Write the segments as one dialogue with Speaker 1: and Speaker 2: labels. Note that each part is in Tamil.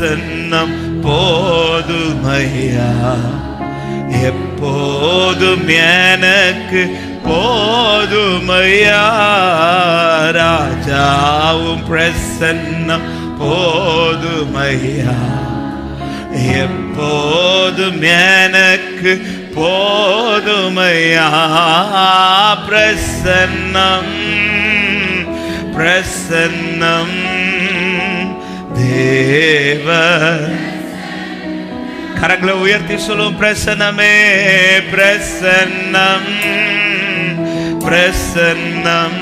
Speaker 1: பிரசன்னம் போதுமையா எப்போதும் எனக்கு போதுமையா ராஜாவும் பிரசன்னம் போதுமையா எப்போதும் எனக்கு போதுமையா பிரசன்னம் பிரசன்னம் தேவ கரங்களை உயர்த்தி சொல்லும் பிரசன்னமே பிரசன்னம் பிரசன்னம்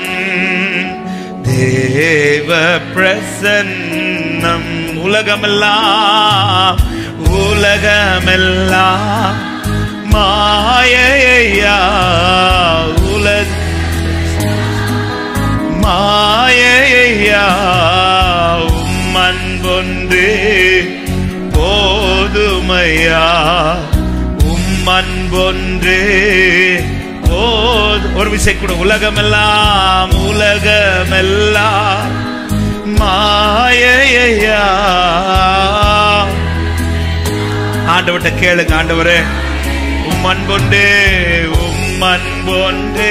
Speaker 1: தேவ பிரசன்னம் உலகமெல்லாம் உலகமெல்லாம் மாயையா உலக மாயையா உம்மன் பொன்று போதுமையா உம்மன் பொன்று போது ஒரு விசை கூட உலகமெல்லாம் உலகமெல்லாம் மாயையா ஆண்டவர்கிட்ட கேளுங்க ஆண்டவரே உம் அன்பொண்டே உம் அன்பொண்டே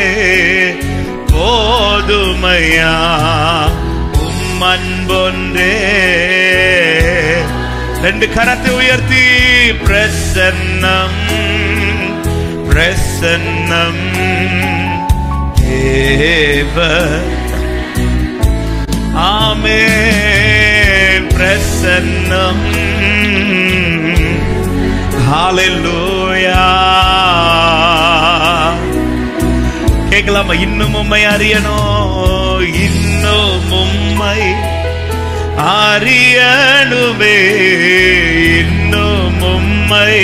Speaker 1: போதுமையா உம் அன்பொன்றே ரெண்டு கரத்தை உயர்த்தி பிரசன்னம் பிரசன்னம் தேவ ஆமென் பிரசன்னம் ஹalleluya கேட்கலாமா இன்னும் உம்மை அறியணும் இன்னும் உம்மை அறியணுமே இன்னும் உம்மை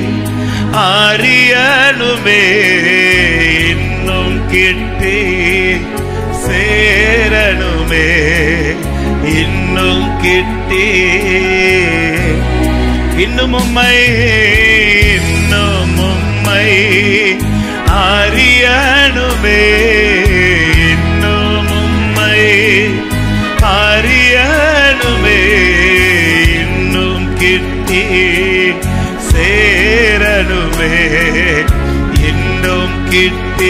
Speaker 1: அறியணுமே இன்னும் கிட்டி சேரணுமே இன்னும் கிட்டி இன்னும் உம்மை இன்னும் உம்மை அறியணுமே இன்னும் உம்மை அறியணுமே இன்னும் கிட்டி சேரணுமே இன்னும் கிட்டி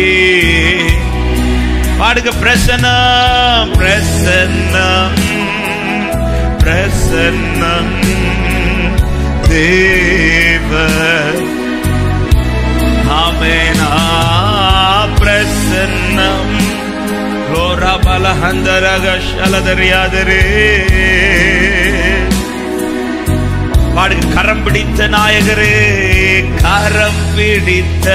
Speaker 1: பாடுக பிரசன்னம் பிரசன்னம் பிரசன்னம் தேவ ஆமெனா பிரசன்னம் ரோரா பலஹந்தரக ஷலதரியாதரே பாடுங்க கரம் பிடித்த நாயகரே கரம் பிடித்த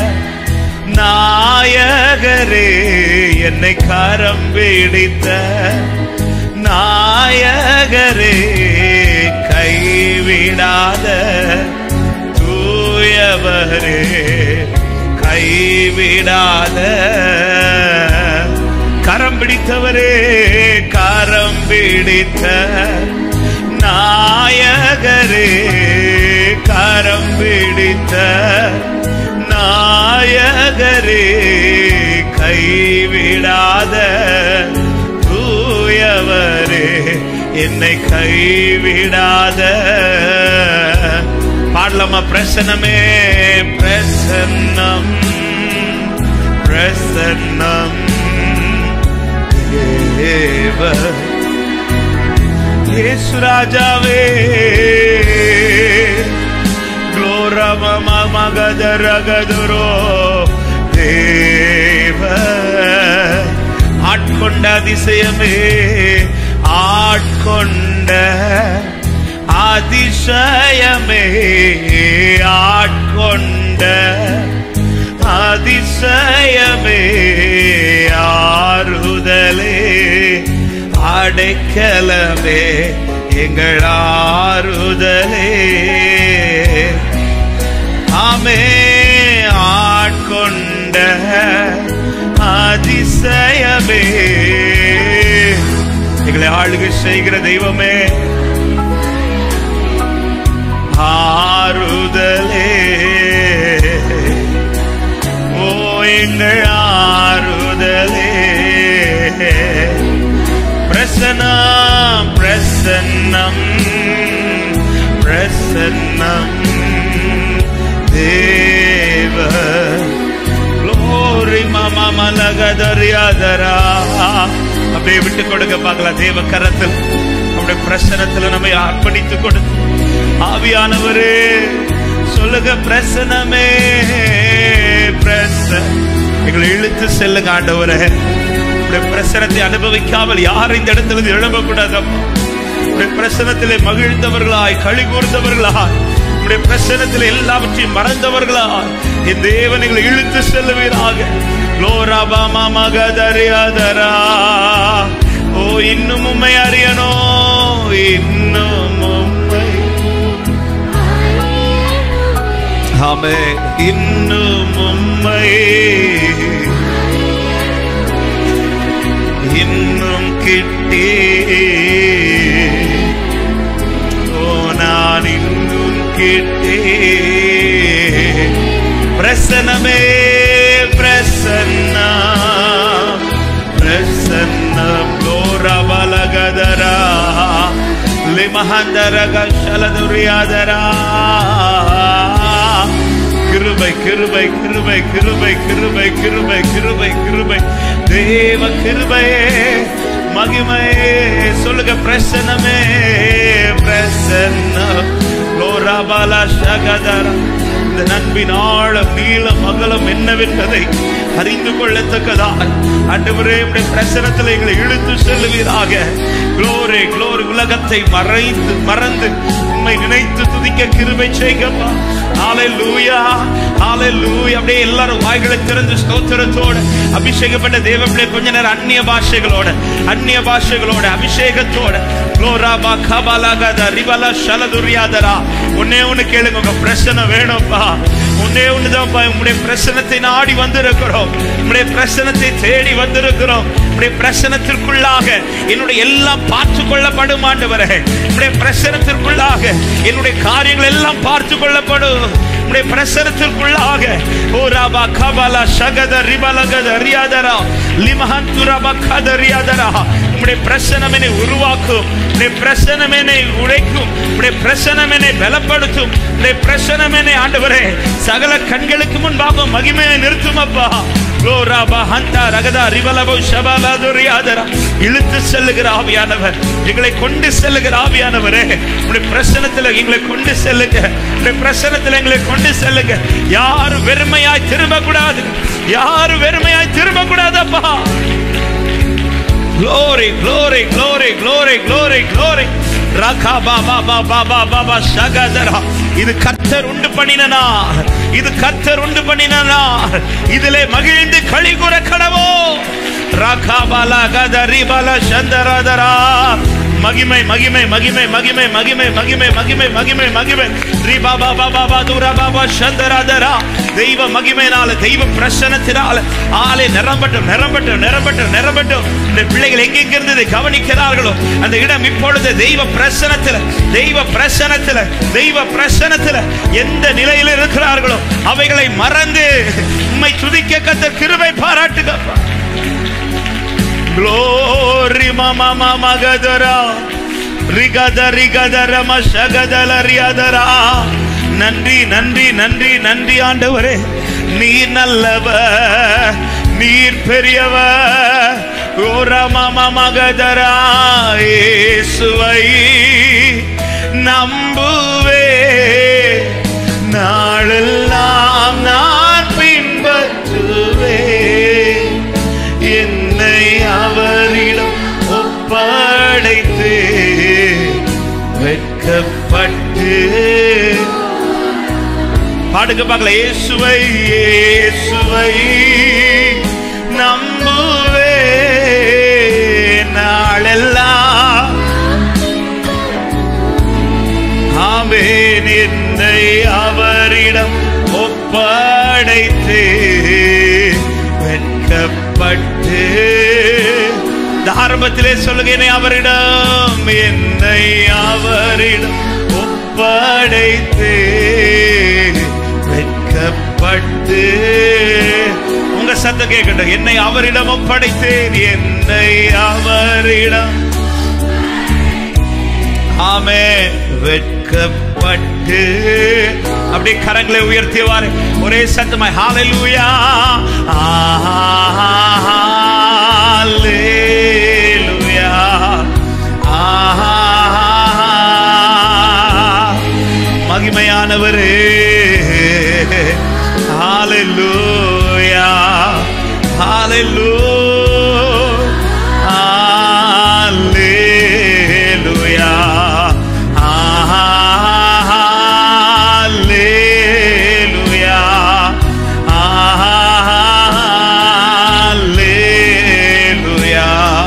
Speaker 1: நாயகரே என்னை கரம் பிடித்த நாயகரே கைவிடாத தூயவரே கைவிடாத கரம் பிடித்தவரே கரம் பிடித்த நாயகரே கரம் பிடித்த நாயகரே கைவிடாத தூயவரே என்னை கைவிடாத பாடலாமா பிரசன்னமே பிரசன்னம் பிரசன்னம் தேவ இயேசு ராஜாவே க்ளோரம மகதரகதுரோ தேவ ஆட்கொண்ட அதிசயமே ஆட்கொண்ட அதிசயமே ஆட்கொண்ட அதிசயமே ஆறுதலே அடைக்கலமே எங்கள் ஆறுதலே ஆமே ஆட்கொண்ட அதிசயமே எங்களை ஆளுகை செய்கிற தெய்வமே ஆறுதலே ஓ எங்கள் ஆறுதலே பிரசன்னம் பிரசன்னம் பிரசன்னம் தேவ glory mama மலகதரியாதரா அப்படியே விட்டு கொடுக்க பார்க்கலாம் தேவ கரத்தில் அப்படியே பிரசனத்துல நம்ம அர்ப்பணித்து கொடுத்து ஆவியானவரே சொல்லுங்க பிரசனமே பிரச எங்களை இழுத்து செல்லுங்க ஆண்டவரே உடைய பிரசனத்தை அனுபவிக்காமல் யாரும் இந்த இடத்துல இருந்து எழும்பக்கூடாது உடைய பிரசனத்திலே மகிழ்ந்தவர்களாய் களி கூர்ந்தவர்களாய் உடைய பிரசனத்தில் எல்லாவற்றையும் மறந்தவர்களாய் என் தேவனைகளை இழுத்து செல்லுவீராக லோராபாமா மகதரியாதரா ஓ இன்னும் உண்மை அறியனோ இன்னும் உண்மை ஆமே இன்னும் உண்மை இன்னும் கிட்டே ஓ நான் இன்னும் கிட்டே பிரசனமே பிரசன்னா பிரசன்னம் கோரபலகதரா லிமஹந்தரக சலதுரியாதரா கிருபை கிருபை கிருபை கிருபை கிருபை கிருபை கிருபை கிருபை தேவ கிருபையே மகிமையே சொல்லுங்க பிரசனமே பிரசன்னம் லோராபாலா சகதரா இந்த நண்பின் ஆழம் நீளம் அகலம் என்னவென்பதை அறிந்து கொள்ளத்தக்கதாக ஆண்டவரே உடைய பிரசனத்தில் எங்களை இழுத்து செல்லுவீராக குளோரே குளோரி உலகத்தை மறைந்து மறந்து உண்மை நினைத்து துதிக்க கிருபை செய்கப்பா ஆலை லூயா ஆலை லூயா அப்படியே எல்லாரும் வாய்களை திறந்து ஸ்தோத்திரத்தோட அபிஷேகப்பட்ட தேவப்பிள்ளை கொஞ்ச நேரம் அந்நிய பாஷைகளோட அந்நிய பாஷைகளோட அபிஷேகத்தோட குளோராபா கபாலாகத ரிபலா ஷலதுரியாதரா ஒன்னே ஒண்ணு கேளுங்க உங்க பிரச்சனை வேணும்ப்பா ஒன்னே ஒண்ணுதான்ப்பா உங்களுடைய பிரசனத்தை நாடி வந்திருக்கிறோம் உங்களுடைய பிரசனத்தை தேடி வந்திருக்கிறோம் உங்களுடைய பிரசனத்திற்குள்ளாக என்னுடைய எல்லாம் பார்த்து கொள்ளப்படும் ஆண்டவரே உங்களுடைய பிரசனத்திற்குள்ளாக என்னுடைய காரியங்கள் எல்லாம் பார்த்து கொள்ளப்படும் உங்களுடைய பிரசனத்திற்குள்ளாக ஓ ராபா கபாலா சகத ரிபலகத ரியாதரா லிமஹந்துரபா கத ரியாதரா உம்முடைய பிரசனம் என்னை உருவாக்கும் உம்முடைய பிரசனம் என்னை உழைக்கும் உம்முடைய பிரசனம் என்னை பலப்படுத்தும் உம்முடைய பிரசனம் என்னை ஆண்டவரே சகல கண்களுக்கு முன்பாக மகிமையை நிறுத்தும் அப்பா லோராபா ஹந்தா ரகதா ரிவலபோ ஷபாலாதுரியாதரா இழுத்து செல்லுகிற ஆவியானவர் எங்களை கொண்டு செல்லுகிற ஆவியானவரே உடைய பிரசனத்துல எங்களை கொண்டு செல்லுங்க உடைய பிரசனத்துல எங்களை கொண்டு செல்லுங்க யாரும் வெறுமையாய் திரும்ப கூடாது யாரும் வெறுமையாய் திரும்ப கூடாதப்பா glory glory glory glory glory glory ரகா Baba Baba Baba பா சகதரா இது கர்த்தர் உண்டு பண்ணினா இது கர்த்தர் உண்டு பண்ணினா இதிலே மகிழ்ந்து களி கூற கடவோ ரகா பாலா கதரி பாலா சந்தராதரா மகிமை மகிமை மகிமை மகிமை மகிமை மகிமை மகிமை மகிமை மகிமை ஸ்ரீ பாபா பாபா பா தூரா பாபா சந்தராதரா தெய்வ மகிமையினால தெய்வ பிரசனத்தினால ஆலை நிரம்பட்டும் நிரம்பட்டும் நிரம்பட்டும் நிரம்பட்டும் இந்த பிள்ளைகள் எங்கெங்கிருந்து இதை கவனிக்கிறார்களோ அந்த இடம் இப்பொழுது தெய்வ பிரசனத்துல தெய்வ பிரசனத்துல தெய்வ பிரசனத்துல எந்த நிலையில் இருக்கிறார்களோ அவைகளை மறந்து உம்மை துதிக்க கத்த கிருபை பாராட்டுகப்பா Glory mama mama gadara ரிகத ரிகதர மஷகதல ரியாதரா நன்றி நன்றி நன்றி நன்றி ஆண்டவரே நீர் நல்லவர் நீர் பெரியவர் ஓரமம மகதரா இயேசுவை நம்புவே நாளெல்லாம் நான் பின்பற்றுவே என்னை அவரிடம் ஒப்படைத்து வெட்கப்பட்டு பாடுங்க பார்க்கல இயேசுவை இயேசுவை நம்புவே நாளெல்லாம் ஆமேன் என்னை அவரிடம் ஒப்படைத்து வெட்கப்பட்டு இந்த ஆரம்பத்திலே சொல்லுங்க என்னை அவரிடம் என்னை அவரிடம் ஒப்படைத்து வெட்கப்பட்டு உங்க சத்தம் கேட்கட்டும் என்னை அவரிடம் ஒப்படைத்தேன் என்னை அவரிடம் ஆமே வெட்கப்பட்டு பட்டு அப்படியே கரங்களை உயர்த்தியவாறு ஒரே சத்தமாய் ஹalleluya ஹalleluya மகிமையானவரே ஹalleluya ஹalleluya ஹalleluya ஹalleluya ஹalleluya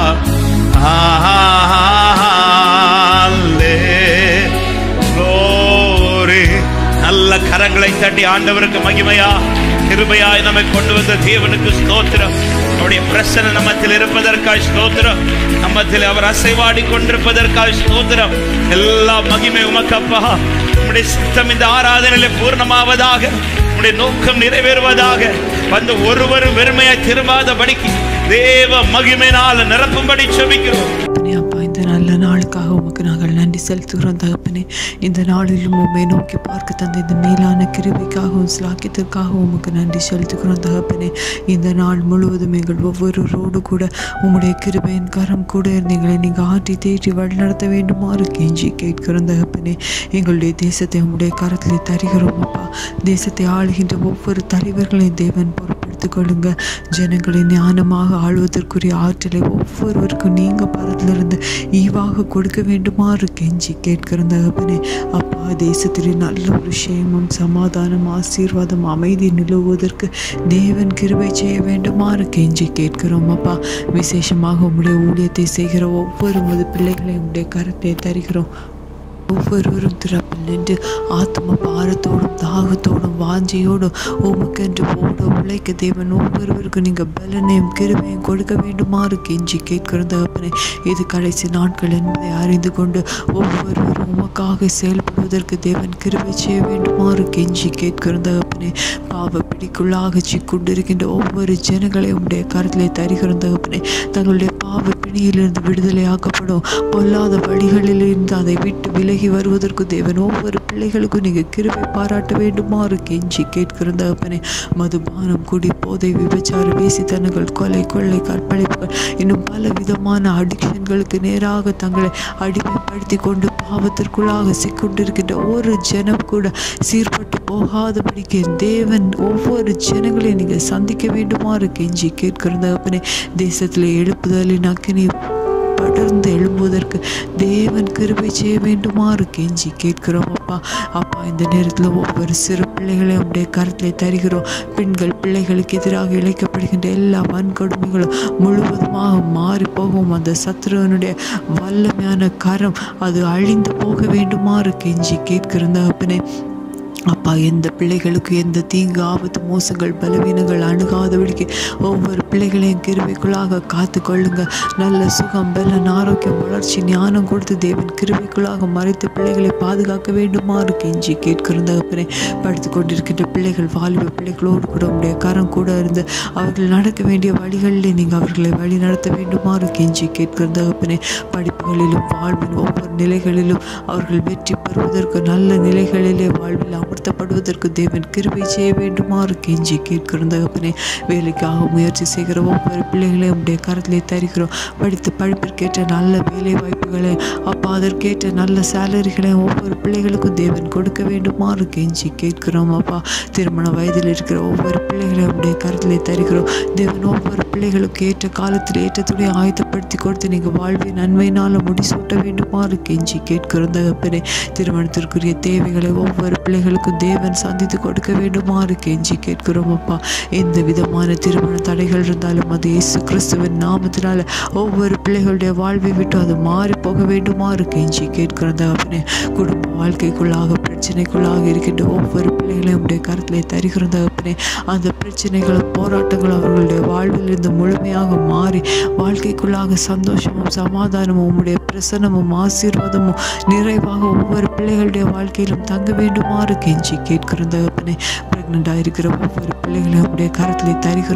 Speaker 1: Glory. நல்ல கரங்களை தட்டி ஆண்டவருக்கு மகிமையா கிருபையாய் நம்மை கொண்டு வந்த தேவனுக்கு ஸ்தோத்திரம் அவருடைய பிரசன நம்மத்தில் இருப்பதற்காய் ஸ்தோத்திரம் நம்மத்தில் அவர் அசைவாடி கொண்டிருப்பதற்காய் ஸ்தோத்திரம் எல்லா மகிமை உமக்கப்பா உம்முடைய சித்தம் இந்த ஆராதனையில பூர்ணமாவதாக உம்முடைய நோக்கம் நிறைவேறுவதாக வந்து ஒருவரும் வெறுமையாய் திரும்பாதபடிக்கு தேவ மகிமையினால் நிரப்பும்படி செபிக்கிறோம்
Speaker 2: தகப்பனே அப்பா இந்த நல்ல நாளுக்காக உமக்கு நாங்கள் நன்றி செலுத்துகிறோம் தகப்பனே இந்த நாளிலும் உண்மை நோக்கி பார்க்க தந்த இந்த மேலான கிருபைக்காகவும் சிலாக்கியத்திற்காகவும் உமக்கு நன்றி செலுத்துகிறோம் தகப்பனே இந்த நாள் முழுவதும் எங்கள் ஒவ்வொருவரோடு கூட உம்முடைய கிருபையின் கரம் கூட இருந்து எங்களை நீங்கள் ஆற்றி தேற்றி வழிநடத்த வேண்டுமாறு கெஞ்சி கேட்கிறோம் தகப்பனே எங்களுடைய தேசத்தை உம்முடைய கரத்திலே தருகிறோம் அப்பா தேசத்தை ஆளுகின்ற ஒவ்வொரு தலைவர்களையும் தேவன் பொறுப்படுத்திக் கொள்ளுங்க ஜனங்களை ஞானமாக ஆளுவதற்குரிய ஆற்றலை ஒவ்வொருவருக்கும் நீங்க பரத்திலிருந்து ஈவாக கொடுக்க வேண்டுமாறு கெஞ்சி கேட்கிற தகப்பனே அப்பா தேசத்திலே நல்ல ஒரு விஷயமும் சமாதானம் ஆசீர்வாதம் அமைதி நிலவுவதற்கு தேவன் கிருபை செய்ய வேண்டுமாறு கெஞ்சி கேட்கிறோம் அப்பா விசேஷமாக உம்முடைய ஊழியத்தை செய்கிற ஒவ்வொரு முது பிள்ளைகளையும் உம்முடைய கரத்தை தருகிறோம் ஒவ்வொருவரும் திறப்பில் நின்று ஆத்ம பாரத்தோடும் தாகத்தோடும் வாஞ்சையோடும் உமக்கென்று ஓட உழைக்க தேவன் ஒவ்வொருவருக்கும் நீங்கள் பலனையும் கிருபையும் கொடுக்க வேண்டுமாறு கெஞ்சி கேட்கிற தகப்பனே இது கடைசி நாட்கள் என்பதை அறிந்து கொண்டு ஒவ்வொருவரும் உமக்காக செயல்படுவதற்கு தேவன் கிருபை செய்ய வேண்டுமாறு கெஞ்சி கேட்கிற தகப்பனே பாவ பிடிக்குள்ளாக சிக்கொண்டிருக்கின்ற ஒவ்வொரு ஜனங்களை உடைய கருத்திலே தருகிற தகப்பனே தங்களுடைய பாவ பிணியிலிருந்து விடுதலையாக்கப்படும் பொல்லாத வழிகளிலிருந்து அதை விட்டு விலகி வருவதற்கு தேவன் ஒவ்வொரு பிள்ளைகளுக்கும் நீங்கள் கிருபை பாராட்ட வேண்டுமாறு கெஞ்சி கேட்கிற தகப்பனே மதுபானம் குடி போதை விபச்சார வேசித்தனங்கள் கொலை கொள்ளை கற்பழிப்புகள் இன்னும் பல விதமான அடிக்ஷன்களுக்கு நேராக தங்களை அடிமைப்படுத்தி கொண்டு பாவத்திற்குள்ளாக சிக்கொண்டிருக்கின்ற ஒரு ஜனம் கூட சீர்பட்டு போகாதபடிக்கு தேவன் ஒவ்வொரு ஜனங்களையும் நீங்கள் சந்திக்க வேண்டுமாறு கெஞ்சி கேட்கிற தகப்பனே தேசத்தில் எழுப்புதலின் அக்கினி படர்ந்து எழும்புவதற்கு தேவன் கிருபை செய்ய வேண்டுமாறு கெஞ்சி கேட்கிறோம் அப்பா அப்பா இந்த நேரத்தில் ஒவ்வொரு சிறு பிள்ளைகளையும் உடைய கருத்திலே தருகிறோம் பெண்கள் பிள்ளைகளுக்கு எதிராக இழைக்கப்படுகின்ற எல்லா வன்கொடுமைகளும் முழுவதுமாக மாறி போகும் அந்த சத்ருவனுடைய வல்லமையான கரம் அது அழிந்து போக வேண்டுமாறு கெஞ்சி கேட்கிற தகப்பனே அப்பா எந்த பிள்ளைகளுக்கு எந்த தீங்கு ஆபத்து மோசங்கள் பலவீனங்கள் அணுகாதபடிக்கு ஒவ்வொரு பிள்ளைகளையும் கிருபைக்குள்ளாக காத்து கொள்ளுங்க நல்ல சுகம் பலன் ஆரோக்கியம் வளர்ச்சி ஞானம் கொடுத்து தேவன் கிருபைக்குள்ளாக மறைத்து பிள்ளைகளை பாதுகாக்க வேண்டுமாறு கெஞ்சி கேட்கிற தகப்பனே படுத்து கொண்டிருக்கின்ற பிள்ளைகள் வாலிப பிள்ளைகளோடு கூட உடைய கரம் கூட இருந்து அவர்கள் நடக்க வேண்டிய வழிகளிலே நீங்கள் அவர்களை வழி நடத்த வேண்டுமாறு கெஞ்சி கேட்கிற தகப்பனே படிப்புகளிலும் வாழ்வின் ஒவ்வொரு நிலைகளிலும் அவர்கள் வெற்றி பெறுவதற்கு நல்ல நிலைகளிலே வாழ்வில் அமர்த்தப்படுவதற்கு தேவன் கிருபை செய்ய வேண்டுமாறு கெஞ்சி கேட்கிற தகப்பனே வேலைக்காக முயற்சி செய்கிற ஒவ்வொரு பிள்ளைகளையும் உடைய கரத்திலே தருகிறோம் படித்த படிப்பிற்கேற்ற நல்ல வேலை வாய்ப்புகளை அப்பா அதற்கேற்ற நல்ல சேலரிகளை ஒவ்வொரு பிள்ளைகளுக்கும் தேவன் கொடுக்க வேண்டுமாறு கெஞ்சி கேட்கிறோம் அப்பா திருமண வயதில் இருக்கிற ஒவ்வொரு பிள்ளைகளையும் உடைய கரத்திலே தருகிறோம் தேவன் ஒவ்வொரு பிள்ளைகளுக்கு ஏற்ற காலத்தில் ஏற்ற துணை ஆயத்தப்படுத்தி கொடுத்து நீங்கள் வாழ்வின் நன்மையினால் முடிசூட்ட வேண்டுமாறு கெஞ்சி கேட்கிறோம் தகப்பனே திருமணத்திற்குரிய தேவைகளை ஒவ்வொரு பிள்ளைகளுக்கும் தேவன் சந்தித்து கொடுக்க வேண்டுமாறு கெஞ்சி கேட்கிறோம் அப்பா எந்த விதமான திருமண தடைகள் இருந்தாலும் அது இயேசு கிறிஸ்துவின் நாமத்தினால ஒவ்வொரு பிள்ளைகளுடைய வாழ்வை விட்டு அது மாறி போக வேண்டுமாறு கெஞ்சி கேட்கிறோம் தகப்பனே குடும்ப வாழ்க்கைக்குள்ளாக பிரச்சனைக்குள்ளாக இருக்கின்ற ஒவ்வொரு பிள்ளைகளையும் உடைய கருத்திலே தருகிறோம் தகப்பனே அந்த பிரச்சனைகளும் போராட்டங்களும் அவர்களுடைய வாழ்வில் இருந்து முழுமையாக மாறி வாழ்க்கைக்குள்ளாக சந்தோஷமும் சமாதானமும் உம்முடைய பிரசனமும் ஆசீர்வாதமும் நிறைவாக ஒவ்வொரு பிள்ளைகளுடைய வாழ்க்கையிலும் தங்க வேண்டுமாறு கெஞ்சி கேட்கிறோம் தகப்பனே பிரெக்னெண்டாக இருக்கிற ஒவ்வொரு பிள்ளைகளையும் உடைய கரத்திலே தருகிறோம் அப்பா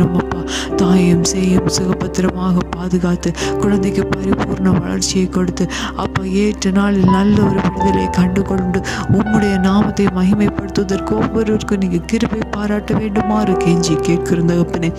Speaker 2: தாயும் சேயும் சுகபத்திரமாக பாதுகாத்து குழந்தைக்கு பரிபூர்ண வளர்ச்சியை கொடுத்து அப்பா ஏற்ற நாளில் நல்ல ஒரு விடுதலை கண்டு கொண்டு உம்முடைய நாமத்தை மகிமைப்படுத்துவதற்கு ஒவ்வொருவருக்கும் நீங்கள் கிருபை பாராட்ட வேண்டுமாறு கெஞ்சி கேட்கிற தகப்பனே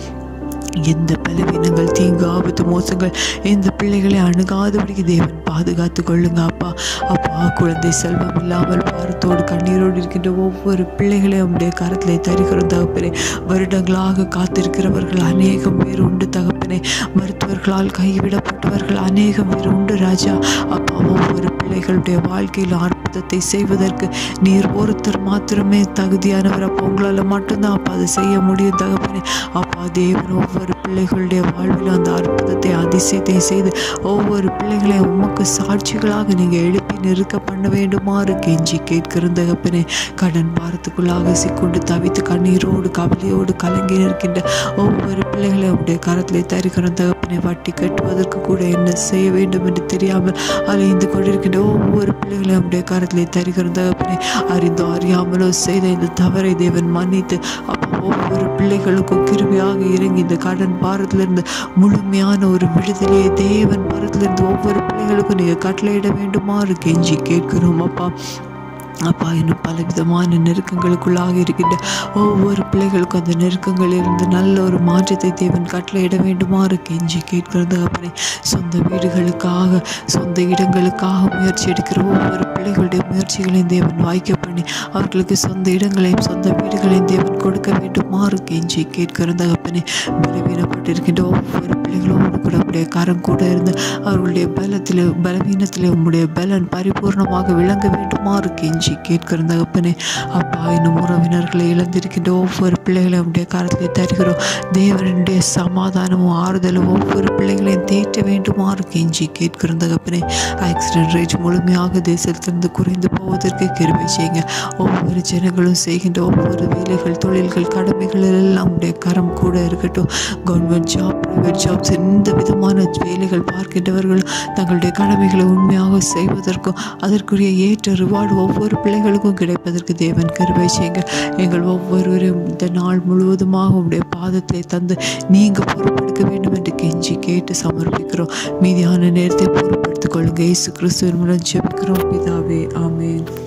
Speaker 2: எந்த பலவீனங்கள் தீங்கு ஆபத்து மோசங்கள் எந்த பிள்ளைகளை அணுகாதபடிக்கு தேவன் பாதுகாத்து கொள்ளுங்க அப்பா அப்பா குழந்தை செல்வம் இல்லாமல் பாரத்தோடு கண்ணீரோடு இருக்கின்ற ஒவ்வொரு பிள்ளைகளையும் உடைய கரத்திலே தருகிறோம் தகப்பனே வருடங்களாக காத்திருக்கிறவர்கள் அநேகம் பேர் உண்டு தகப்பனே மருத்துவர்களால் கைவிடப்பட்டவர்கள் அநேகம் பேர் உண்டு ராஜா அப்பா ஒவ்வொரு பிள்ளைகளுடைய வாழ்க்கையில் அற்புதத்தை செய்வதற்கு நீர் ஒருத்தர் மாத்திரமே தகுதியானவர் அப்போ உங்களால் மட்டும்தான் அப்பா அதை செய்ய முடியும் தகப்பனே அப்பா தேவன் ஒவ்வொரு பிள்ளைகளுடைய வாழ்வில் அந்த அற்புதத்தை அதிசயத்தை செய்து ஒவ்வொரு பிள்ளைகளையும் உமக்கு சாட்சிகளாக நீங்கள் எழுப்பி நிறுக்க பண்ண வேண்டுமாறு கெஞ்சி கேட்கிற தகப்பனே கடன் பாரத்துக்குள்ளாக சிக்கொண்டு தவித்து கண்ணீரோடு கவலையோடு கலங்கி நிற்கின்ற ஒவ்வொரு பிள்ளைகளையும் உடைய கரத்திலே தருகிற தகப்பனை வட்டி கட்டுவதற்கு கூட என்ன செய்ய வேண்டும் என்று தெரியாமல் அலைந்து கொண்டிருக்கின்ற ஒவ்வொரு பிள்ளைகளையும் உடைய கரத்திலே தருகிற தகப்பனை அறிந்தோ அறியாமலோ செய்த இந்த தவறை தேவன் மன்னித்து அப்போ ஒவ்வொரு பிள்ளைகளுக்கும் கிருபியாக இறங்கி இந்த கடன் பாரத்திலிருந்து முழுமையான ஒரு விடுதலையை தேவன் பாரத்திலிருந்து ஒவ்வொரு பிள்ளைகளுக்கும் நீங்கள் கட்டளையிட வேண்டுமாறு கெஞ்சி கேட்கிறோம் அப்பா அப்பா இன்னும் பலவிதமான நெருக்கங்களுக்குள்ளாக இருக்கின்ற ஒவ்வொரு பிள்ளைகளுக்கும் அந்த நெருக்கங்களிலிருந்து நல்ல ஒரு மாற்றத்தை தேவன் கட்டளையிட வேண்டுமாறு கெஞ்சி கேட்கிறது அப்படி சொந்த வீடுகளுக்காக சொந்த இடங்களுக்காக முயற்சி எடுக்கிற ஒவ்வொரு பிள்ளைகளுடைய முயற்சிகளையும் தேவன் வாய்க்க பண்ணி அவர்களுக்கு சொந்த இடங்களையும் சொந்த வீடுகளையும் தேவன் கொடுக்க வேண்டுமாறு கெஞ்சி கேட்கிறது அப்பனே பலவீனப்பட்டிருக்கின்ற ஒவ்வொரு பிள்ளைகளோடு கூட உடைய கரம் கூட இருந்து அவர்களுடைய பலத்திலே பலவீனத்திலே உம்முடைய பலன் பரிபூர்ணமாக விளங்க வேண்டுமாறு கெஞ்சி கேட்கிற தகப்பனே அப்பா இன்னும் உறவினர்களை இழந்திருக்கின்ற ஒவ்வொரு பிள்ளைகளையும் உடைய கரத்திலே தருகிறோம் தேவனுடைய சமாதானமும் ஆறுதலும் ஒவ்வொரு பிள்ளைகளையும் தேற்ற வேண்டுமாறு கெஞ்சி கேட்கிற தகப்பனே ஆக்சிடென்ட் ரேட் முழுமையாக தேசத்திலிருந்து குறைந்து போவதற்கு கிருபை செய்யுங்க ஒவ்வொரு ஜனங்களும் செய்கின்ற ஒவ்வொரு வேலைகள் தொழில்கள் கடமைகள் எல்லாம் உடைய கரம் கூட இருக்கட்டும் கவர்மெண்ட் ஜாப் ப்ரைவேட் ஜாப்ஸ் எந்த விதமான வேலைகள் பார்க்கின்றவர்கள் தங்களுடைய கடமைகளை உண்மையாக செய்வதற்கும் அதற்குரிய ஏற்ற ரிவார்டு ஒவ்வொரு பிள்ளைகளுக்கும் கிடைப்பதற்கு தேவன் கருவை செய்யுங்க எங்கள் ஒவ்வொருவரும் இந்த நாள் முழுவதுமாக உடைய பாதத்தை தந்து நீங்கள் பொறுப்பெடுக்க வேண்டும் என்று கெஞ்சி கேட்டு சமர்ப்பிக்கிறோம் மீதியான நேரத்தை பொறுப்படுத்திக் கொள்ளுங்க இயேசு கிறிஸ்துவின் மூலம் ஜெபிக்கிறோம் பிதாவே ஆமென்